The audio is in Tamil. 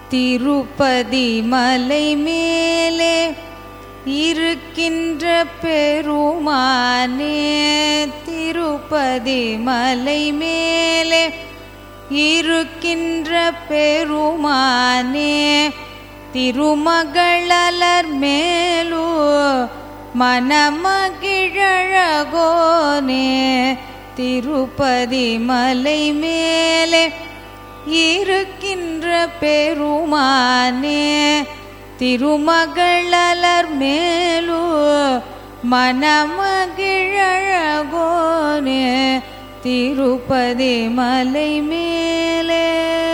திருப்பதி மலை மேலே இருக்கின்ற பெருமானே திருப்பதி மலை மேலே இருக்கின்ற பெருமானே திருமகளர் மேலு மனமகிழழகோனே திருப்பதி மலை மேலே இருக்கின்ற பெருமானே திருமகளர் மேலு மனமகிழழகோனே திருப்பதி மலை மேலே